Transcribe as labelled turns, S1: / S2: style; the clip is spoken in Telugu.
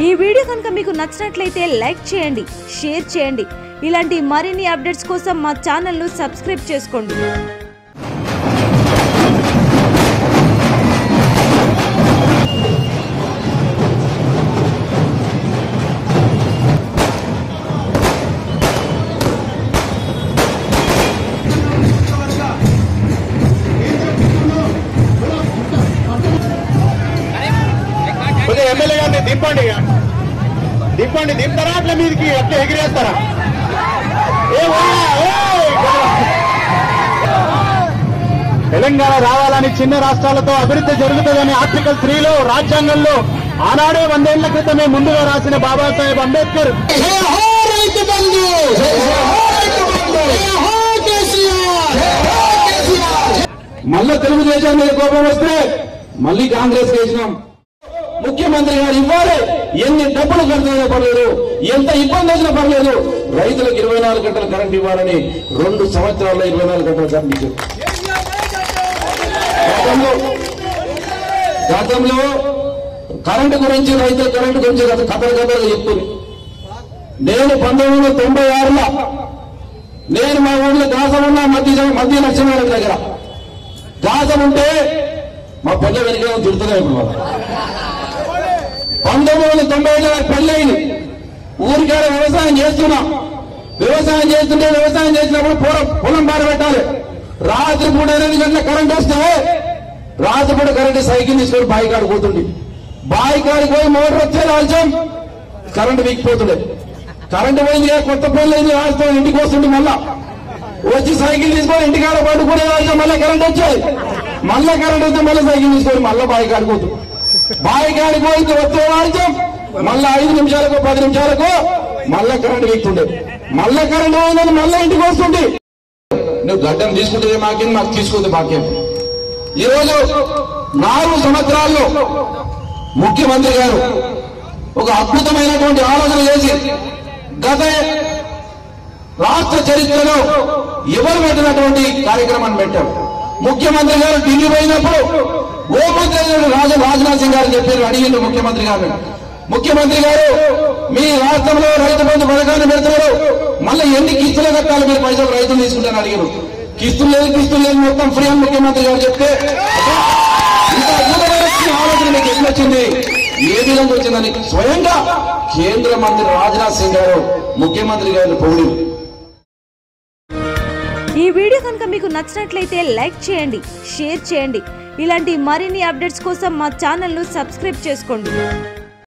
S1: ఈ వీడియో కనుక మీకు నచ్చినట్లయితే లైక్ చేయండి షేర్ చేయండి ఇలాంటి మరిన్ని అప్డేట్స్ కోసం మా ఛానల్ను సబ్స్క్రైబ్ చేసుకోండి
S2: కొద్దిగా ఎమ్మెల్యే గారిని దింపండి ఇక. దింపండి దింపుతారా అట్లా మీదికి అట్లా ఎగిరేస్తారా ఏ ఓ, ఓ, తెలంగాణ రావాలని చిన్న రాష్ట్రాలతో అభివృద్ధి జరుగుతుందని ఆర్టికల్ త్రీలో రాజ్యాంగంలో ఆనాడే వందేళ్ల క్రితమే ముందుగా రాసిన బాబాసాహెబ్ అంబేద్కర్
S3: మళ్ళా తెలుగుదేశం మీద కోపం వస్తే మళ్ళీ కాంగ్రెస్ వేసినాం ముఖ్యమంత్రి గారు ఇవ్వాలి ఎన్ని డబ్బులు ఖర్చు పర్లేదు ఎంత ఇబ్బంది వచ్చినా పర్లేదు రైతులకు ఇరవై నాలుగు గంటల కరెంట్ ఇవ్వాలని రెండు సంవత్సరాల్లో ఇరవై నాలుగు గంటల కరెంట్ ఇచ్చారు గతంలో గతంలో కరెంటు గురించి రైతుల కరెంటు గురించి గత కథలు కథలు చెప్తుంది నేను పంతొమ్మిది వందల తొంభై ఆరులో నేను మా ఊళ్ళో దాసం ఉన్న మధ్య మధ్య లక్ష్మీనారాయణ దగ్గర దాసం ఉంటే మా పెళ్ళ వెనుక తిడుతున్నాయి ఇప్పుడు వాళ్ళు. పంతొమ్మిది వందల తొంభై ఐదులో నాకు పెళ్ళయింది ఊరికాడ వ్యవసాయం చేస్తున్నా వ్యవసాయం చేస్తుంటే వ్యవసాయం చేసినప్పుడు పొలం పొలం బార పెట్టాలి రాత్రి పూట ఎనిమిది గంటల కరెంట్ వస్తే రాత్రి పూట కరెంట్ సైకిల్ తీసుకొని బావి కాడ పోతుండే బావి కాడికి పోయి మోటార్ వచ్చే రాజ్యం కరెంట్ వీగిపోతుండే కరెంట్ పోయింది కదా, కొత్త పనులు అయింది రాజస్థాన్ ఇంటికి వస్తుండే మళ్ళా వచ్చి సైకిల్ తీసుకొని ఇంటికాడ పడుకునే రాజ్యం మళ్ళీ కరెంట్ వచ్చేది మళ్ళా కరెంట్ వస్తే మళ్ళీ సైకిల్ తీసుకొని మళ్ళీ బావి కాడికి పోతుంది బావి కాడికి పోయింది వచ్చే రాజ్యం మళ్ళా ఐదు నిమిషాలకు పది నిమిషాలకు మళ్ళా కరెంట్ వీక్తుండే మళ్ళా కరెంట్ పోయిందని మళ్ళా ఇంటికి వస్తుంది నువ్వు గడ్డం తీసుకుంటే మాకేం మాకు తీసుకుంది మాకేం ఈ రోజు నాలుగు సంవత్సరాల్లో ముఖ్యమంత్రి గారు ఒక అద్భుతమైనటువంటి ఆలోచన చేసి గత రాష్ట్ర చరిత్రలో ఎవరు పెట్టినటువంటి కార్యక్రమాన్ని పెట్టారు ముఖ్యమంత్రి గారు ఢిల్లీ పోయినప్పుడు హోంమంత్రి గారు రాజు రాజ్నాథ్ సింగ్ గారు చెప్పారు అడిగిండు ముఖ్యమంత్రి గారు ముఖ్యమంత్రి గారు మీ రాష్ట్రంలో రైతు బంధు పథకాన్ని పెడుతున్నారు మళ్ళీ ఎన్ని కిస్తులు కట్టాలి మీరు పైసలు రైతులు తీసుకుంటారని అడిగారు కిస్తులు లేదు కిస్తులు లేదు మొత్తం ఫ్రీ అని ముఖ్యమంత్రి గారు చెప్తే ఇంత అద్భుతమైన ఆలోచన మీకు ఎట్లా వచ్చింది ఏ విధంగా వచ్చిందని స్వయంగా కేంద్ర మంత్రి రాజ్నాథ్ సింగ్ గారు ముఖ్యమంత్రి గారిని పొగిడి
S1: ఈ వీడియో కనుక మీకు నచ్చినట్లయితే లైక్ చేయండి షేర్ చేయండి ఇలాంటి మరిన్ని అప్డేట్స్ కోసం మా ఛానల్ను సబ్స్క్రైబ్ చేసుకోండి